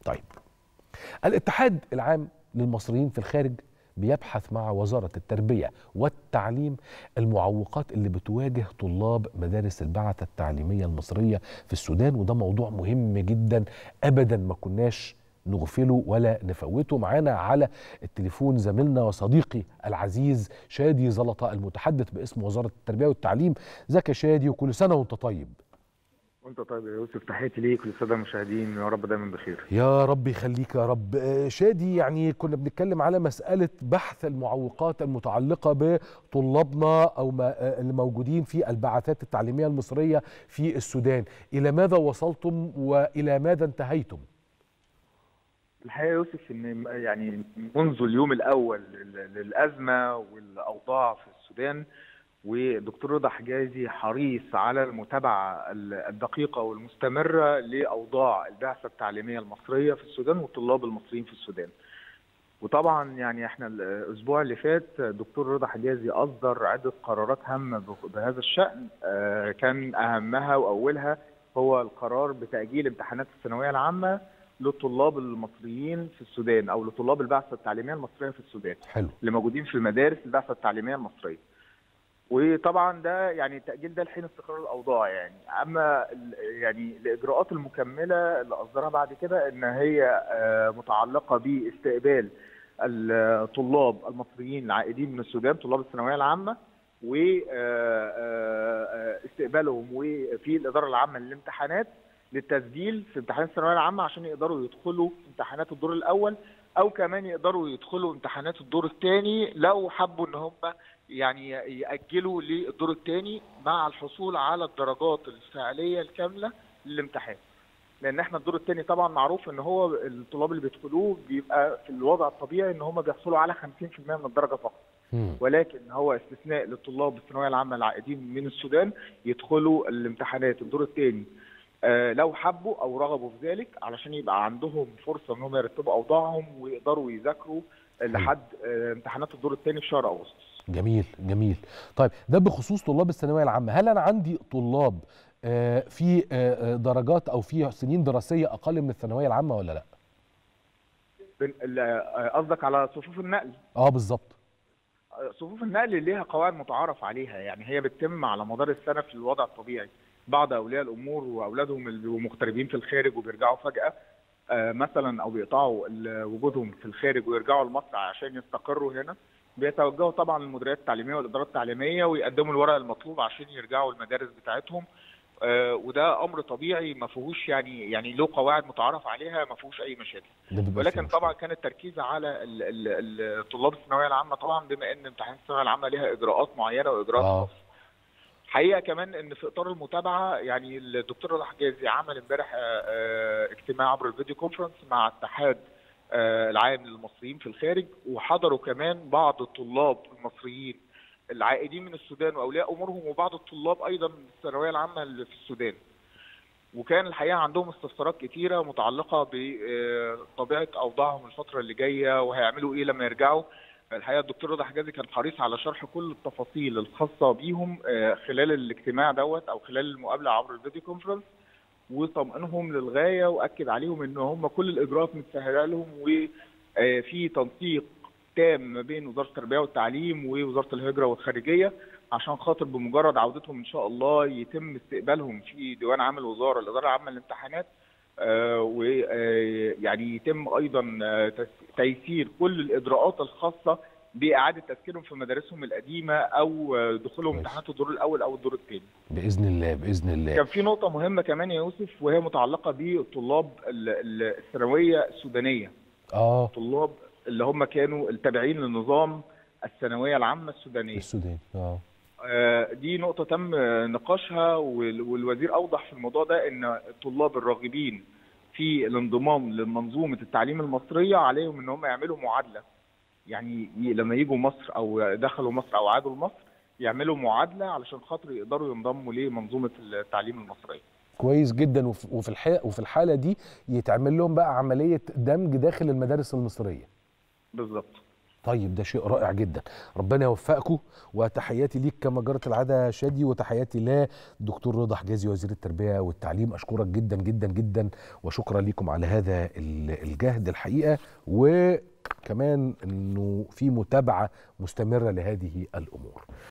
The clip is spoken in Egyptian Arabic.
طيب الاتحاد العام للمصريين في الخارج بيبحث مع وزارة التربية والتعليم المعوقات اللي بتواجه طلاب مدارس البعثة التعليمية المصرية في السودان وده موضوع مهم جدا أبدا ما كناش نغفله ولا نفوته معانا على التليفون زميلنا وصديقي العزيز شادي زلطة المتحدث باسم وزارة التربية والتعليم ازيك يا شادي وكل سنة وانت طيب وانت طيب يا يوسف تحياتي ليك وللساده المشاهدين يا رب دايما بخير يا رب يخليك يا رب آه، شادي يعني كنا بنتكلم على مسألة بحث المعوقات المتعلقة بطلابنا أو ما آه، اللي موجودين في البعثات التعليمية المصرية في السودان إلى ماذا وصلتم وإلى ماذا انتهيتم؟ الحقيقه يا يوسف ان يعني منذ اليوم الاول لل- للازمه والاوضاع في السودان ودكتور رضا حجازي حريص على المتابعه ال- الدقيقه والمستمره لاوضاع البعثه التعليميه المصريه في السودان والطلاب المصريين في السودان. وطبعا يعني احنا الاسبوع اللي فات دكتور رضا حجازي اصدر عده قرارات هامه به- بهذا الشان آه، كان اهمها واولها هو القرار بتاجيل امتحانات الثانويه العامه للطلاب المصريين في السودان او لطلاب البعثه التعليميه المصريه في السودان حلو اللي موجودين في المدارس البعثه التعليميه المصريه. وطبعا ده يعني التاجيل ده لحين استقرار الاوضاع يعني اما ال- يعني الاجراءات المكمله اللي اصدرها بعد كده ان هي آه، متعلقه باستقبال الطلاب المصريين العائدين من السودان طلاب الثانويه العامه واستقبالهم وفي الاداره العامه للامتحانات للتسجيل في امتحانات الثانويه العامه عشان يقدروا يدخلوا امتحانات الدور الاول او كمان يقدروا يدخلوا امتحانات الدور الثاني لو حبوا ان هم يعني ياجلوا للدور الثاني مع الحصول على الدرجات الفعليه الكامله للامتحان لان احنا الدور الثاني طبعا معروف ان هو الطلاب اللي بيدخلوه بيبقى في الوضع الطبيعي ان هم بيحصلوا على 50% من الدرجه فقط مم. ولكن هو استثناء للطلاب الثانويه العامه العائدين من السودان يدخلوا الامتحانات الدور الثاني آه، لو حبوا او رغبوا في ذلك علشان يبقى عندهم فرصه ان هم يرتبوا اوضاعهم ويقدروا يذاكروا لحد آه، امتحانات الدور الثاني في شهر اغسطس. جميل جميل طيب ده بخصوص طلاب الثانوية العامة هل أنا عندي طلاب آه، في آه، آه، درجات أو في سنين دراسية أقل من الثانوية العامة ولا لا؟ بن- ال- آه، قصدك على صفوف النقل اه بالظبط آه، صفوف النقل ليها قواعد متعارف عليها يعني هي بتتم على مدار السنه في الوضع الطبيعي بعض اولياء الامور واولادهم اللي بيبقوا مغتربين في الخارج وبيرجعوا فجاه آه، مثلا او بيقطعوا ال- وجودهم في الخارج ويرجعوا لمصر عشان يستقروا هنا بيتوجهوا طبعا للمديريات التعليميه والادارات التعليميه ويقدموا الورق المطلوب عشان يرجعوا المدارس بتاعتهم آه، وده امر طبيعي ما فيهوش يعني يعني له قواعد متعارف عليها ما فيهوش اي مشاكل ده بيبقى فيه ولكن مشكلة. طبعا كان التركيز على ال- ال- ال- طلاب الثانويه العامه طبعا بما ان امتحانات الثانويه العامه ليها اجراءات معينه واجراءات آه. خاصه. حقيقه كمان ان في اطار المتابعه يعني الدكتور رضا حجازي عمل امبارح آه، آه، اجتماع عبر الفيديو كونفرنس مع اتحاد آه، العام للمصريين في الخارج وحضروا كمان بعض الطلاب المصريين العائدين من السودان واولياء امورهم وبعض الطلاب ايضا من الثانويه العامه اللي في السودان. وكان الحقيقه عندهم استفسارات كتيره متعلقه بطبيعه اوضاعهم الفتره اللي جايه وهيعملوا ايه لما يرجعوا الحقيقه الدكتور رضا حجازي كان حريص على شرح كل التفاصيل الخاصه بيهم آه، خلال الاجتماع دوت او خلال المقابله عبر الفيديو كونفرنس وطمئنهم للغايه واكد عليهم ان هم كل الاجراءات متسهله لهم وفي تنسيق تام ما بين وزاره التربيه والتعليم ووزاره الهجره والخارجيه عشان خاطر بمجرد عودتهم ان شاء الله يتم استقبالهم في ديوان عام الوزاره الاداره العامه للامتحانات ويعني يتم ايضا آه، تس- تيسير كل الاجراءات الخاصه باعاده تسكينهم في مدارسهم القديمه او آه، دخولهم كويس. امتحانات الدور الاول او الدور الثاني. بإذن الله بإذن الله كان في نقطه مهمه كمان يا يوسف وهي متعلقه بالطلاب ال- ال- الثانويه السودانيه. اه طلاب اللي هم كانوا التابعين لنظام الثانويه العامه السودانيه. السودان اه آه، دي نقطة تم نقاشها وال- والوزير أوضح في الموضوع ده إن الطلاب الراغبين في الانضمام لمنظومة التعليم المصرية عليهم إن هم يعملوا معادلة يعني ي- لما يجوا مصر أو دخلوا مصر أو عادوا لمصر يعملوا معادلة علشان خاطر يقدروا ينضموا لمنظومة التعليم المصرية كويس جدا وف- وفي الحالة وفي الحالة دي يتعمل لهم بقى عملية دمج داخل المدارس المصرية بالظبط طيب ده شيء رائع جدا ربنا يوفقكم وتحياتي ليك كما جرت العاده شادي وتحياتي لدكتور رضا حجازي وزير التربيه والتعليم اشكرك جدا جدا جدا وشكرا لكم على هذا ال- الجهد الحقيقه وكمان انه في متابعه مستمره لهذه الامور